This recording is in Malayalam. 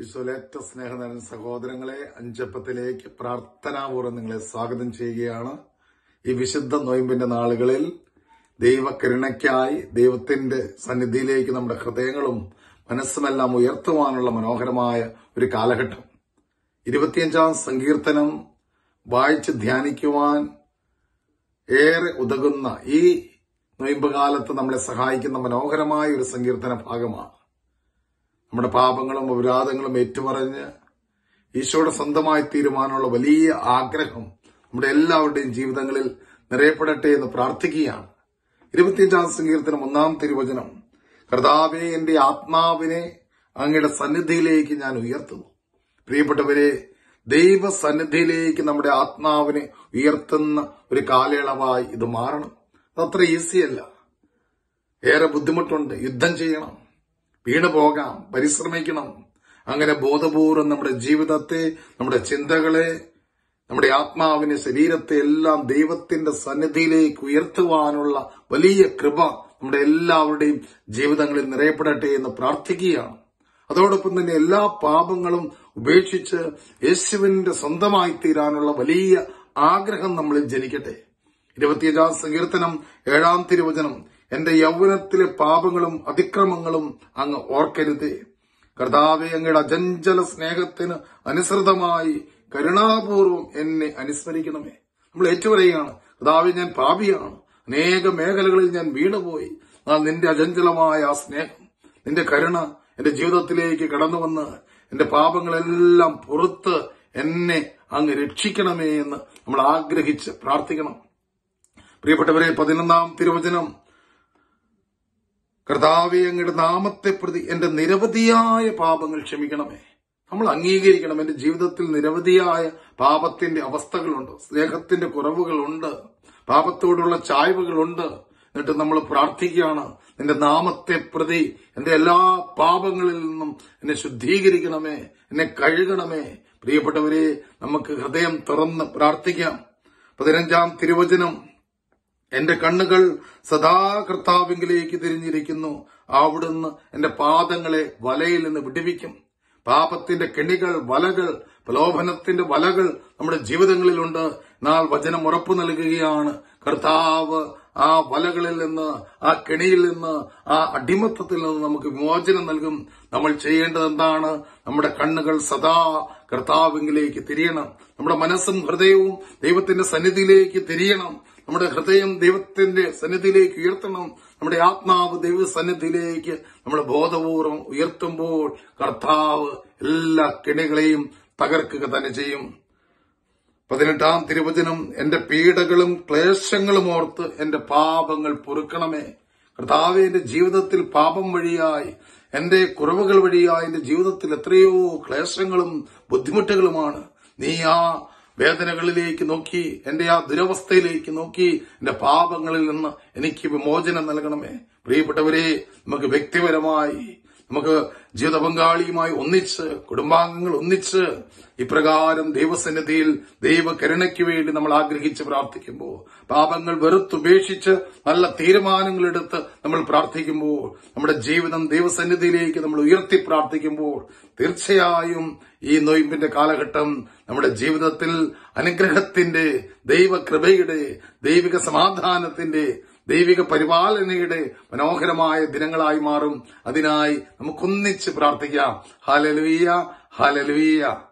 ഈശോലേറ്റ സ്നേഹനരൻ സഹോദരങ്ങളെ അഞ്ചപ്പത്തിലേക്ക് പ്രാർത്ഥനാപൂർവ്വം നിങ്ങളെ സ്വാഗതം ചെയ്യുകയാണ് ഈ വിശുദ്ധ നോയമ്പിന്റെ നാളുകളിൽ ദൈവകരുണയ്ക്കായി ദൈവത്തിന്റെ സന്നിധിയിലേക്ക് നമ്മുടെ ഹൃദയങ്ങളും മനസ്സുമെല്ലാം ഉയർത്തുവാനുള്ള മനോഹരമായ ഒരു കാലഘട്ടം ഇരുപത്തിയഞ്ചാം സങ്കീർത്തനം വായിച്ച് ധ്യാനിക്കുവാൻ ഏറെ ഉതകുന്ന ഈ നൊയമ്പ് കാലത്ത് നമ്മളെ സഹായിക്കുന്ന മനോഹരമായ ഒരു സങ്കീർത്തന ഭാഗമാണ് നമ്മുടെ പാപങ്ങളും അപരാധങ്ങളും ഏറ്റുപറഞ്ഞ് ഈശോയുടെ സ്വന്തമായി തീരുമാനമുള്ള വലിയ ആഗ്രഹം നമ്മുടെ എല്ലാവരുടെയും ജീവിതങ്ങളിൽ നിറയപ്പെടട്ടെ എന്ന് പ്രാർത്ഥിക്കുകയാണ് ഇരുപത്തിയഞ്ചാം സങ്കീർത്തനം ഒന്നാം തിരുവചനം കർത്താവെ എന്റെ ആത്മാവിനെ അങ്ങയുടെ സന്നിധിയിലേക്ക് ഞാൻ ഉയർത്തുന്നു പ്രിയപ്പെട്ടവരെ ദൈവ സന്നിധിയിലേക്ക് നമ്മുടെ ആത്മാവിനെ ഉയർത്തുന്ന ഒരു കാലയളവായി ഇത് മാറണം അതത്ര ഈസിയല്ല ഏറെ ബുദ്ധിമുട്ടുണ്ട് യുദ്ധം ചെയ്യണം വീണു പോകാം പരിശ്രമിക്കണം അങ്ങനെ ബോധപൂർവം നമ്മുടെ ജീവിതത്തെ നമ്മുടെ ചിന്തകളെ നമ്മുടെ ആത്മാവിനെ ശരീരത്തെ എല്ലാം ദൈവത്തിന്റെ സന്നിധിയിലേക്ക് ഉയർത്തുവാനുള്ള വലിയ കൃപ നമ്മുടെ എല്ലാവരുടെയും ജീവിതങ്ങളിൽ നിറയപ്പെടട്ടെ എന്ന് പ്രാർത്ഥിക്കുകയാണ് അതോടൊപ്പം തന്നെ എല്ലാ പാപങ്ങളും ഉപേക്ഷിച്ച് യേശുവിന്റെ സ്വന്തമായി തീരാനുള്ള വലിയ ആഗ്രഹം നമ്മളിൽ ജനിക്കട്ടെ ഇരുപത്തിയഞ്ചാം സങ്കീർത്തനം ഏഴാം തിരുവചനം എന്റെ യൗവനത്തിലെ പാപങ്ങളും അതിക്രമങ്ങളും അങ്ങ് ഓർക്കരുതേ കർത്താവെ അങ്ങയുടെ അജഞ്ചല സ്നേഹത്തിന് അനുസൃതമായി കരുണാപൂർവം എന്നെ അനുസ്മരിക്കണമേ നമ്മൾ ഏറ്റുപറയുകയാണ് കർത്താവെ ഞാൻ പാപിയാണ് അനേക മേഖലകളിൽ ഞാൻ വീണുപോയി എന്നാൽ നിന്റെ അജഞ്ചലമായ ആ സ്നേഹം നിന്റെ കരുണ എന്റെ ജീവിതത്തിലേക്ക് കടന്നു വന്ന് എന്റെ പാപങ്ങളെല്ലാം പുറത്ത് എന്നെ അങ്ങ് രക്ഷിക്കണമേ എന്ന് നമ്മൾ ആഗ്രഹിച്ച് പ്രാർത്ഥിക്കണം പ്രിയപ്പെട്ടവരെ പതിനൊന്നാം തിരുവചനം കർത്താവെ അങ്ങയുടെ നാമത്തെ പ്രതി എന്റെ നിരവധിയായ പാപങ്ങൾ ക്ഷമിക്കണമേ നമ്മൾ അംഗീകരിക്കണം എന്റെ ജീവിതത്തിൽ നിരവധിയായ പാപത്തിന്റെ അവസ്ഥകളുണ്ട് സ്നേഹത്തിന്റെ കുറവുകളുണ്ട് പാപത്തോടുള്ള ചായ്വുകളുണ്ട് എന്നിട്ട് നമ്മൾ പ്രാർത്ഥിക്കുകയാണ് നിന്റെ നാമത്തെ പ്രതി എന്റെ എല്ലാ പാപങ്ങളിൽ നിന്നും എന്നെ ശുദ്ധീകരിക്കണമേ എന്നെ കഴുകണമേ പ്രിയപ്പെട്ടവരെ നമുക്ക് ഹൃദയം തുറന്ന് പ്രാർത്ഥിക്കാം പതിനഞ്ചാം തിരുവചനം എന്റെ കണ്ണുകൾ സദാ കർത്താവിങ്കിലേക്ക് തിരിഞ്ഞിരിക്കുന്നു അവിടുന്ന് എന്റെ പാദങ്ങളെ വലയിൽ നിന്ന് വിടുവിക്കും പാപത്തിന്റെ കെണികൾ വലകൾ പ്രലോഭനത്തിന്റെ വലകൾ നമ്മുടെ ജീവിതങ്ങളിലുണ്ട് എന്നാൽ വചനം ഉറപ്പു നൽകുകയാണ് കർത്താവ് ആ വലകളിൽ നിന്ന് ആ കെണിയിൽ നിന്ന് ആ അടിമത്തത്തിൽ നിന്ന് നമുക്ക് വിമോചനം നൽകും നമ്മൾ ചെയ്യേണ്ടത് എന്താണ് നമ്മുടെ കണ്ണുകൾ സദാ കർത്താവിങ്കിലേക്ക് തിരിയണം നമ്മുടെ മനസ്സും ഹൃദയവും ദൈവത്തിന്റെ സന്നിധിയിലേക്ക് തിരിയണം നമ്മുടെ ഹൃദയം ദൈവത്തിന്റെ സന്നിധിയിലേക്ക് ഉയർത്തണം നമ്മുടെ ആത്മാവ് ദൈവ സന്നിധിയിലേക്ക് നമ്മൾ ബോധപൂർവം ഉയർത്തുമ്പോൾ കർത്താവ് എല്ലാ കെണികളെയും തകർക്കുക തന്നെ ചെയ്യും പതിനെട്ടാം തിരുവചനം എന്റെ പീഡകളും ക്ലേശങ്ങളും ഓർത്ത് എന്റെ പാപങ്ങൾ പൊറുക്കണമേ കർത്താവ് എന്റെ ജീവിതത്തിൽ പാപം വഴിയായി എന്റെ കുറവുകൾ വഴിയായി എന്റെ ജീവിതത്തിൽ എത്രയോ ക്ലേശങ്ങളും ബുദ്ധിമുട്ടുകളുമാണ് നീ ആ വേദനകളിലേക്ക് നോക്കി എന്റെ ആ ദുരവസ്ഥയിലേക്ക് നോക്കി എന്റെ പാപങ്ങളിൽ നിന്ന് എനിക്ക് വിമോചനം നൽകണമേ പ്രിയപ്പെട്ടവരെ നമുക്ക് വ്യക്തിപരമായി നമുക്ക് ജീവിത പങ്കാളിയുമായി ഒന്നിച്ച് കുടുംബാംഗങ്ങൾ ഒന്നിച്ച് ഇപ്രകാരം ദൈവസന്നിധിയിൽ ദൈവകരുണയ്ക്ക് വേണ്ടി നമ്മൾ ആഗ്രഹിച്ച് പ്രാർത്ഥിക്കുമ്പോൾ പാപങ്ങൾ വെറുത്തുപേക്ഷിച്ച് നല്ല തീരുമാനങ്ങൾ എടുത്ത് നമ്മൾ പ്രാർത്ഥിക്കുമ്പോൾ നമ്മുടെ ജീവിതം ദൈവസന്നിധിയിലേക്ക് നമ്മൾ ഉയർത്തി പ്രാർത്ഥിക്കുമ്പോൾ തീർച്ചയായും ഈ നൊയമ്പിന്റെ കാലഘട്ടം നമ്മുടെ ജീവിതത്തിൽ അനുഗ്രഹത്തിന്റെ ദൈവകൃപയുടെ ദൈവിക സമാധാനത്തിന്റെ ദൈവിക പരിപാലനയുടെ മനോഹരമായ ദിനങ്ങളായി മാറും അതിനായി നമുക്കൊന്നിച്ച് പ്രാർത്ഥിക്കാം ഹാലലുവിയ ഹാലലുവിയ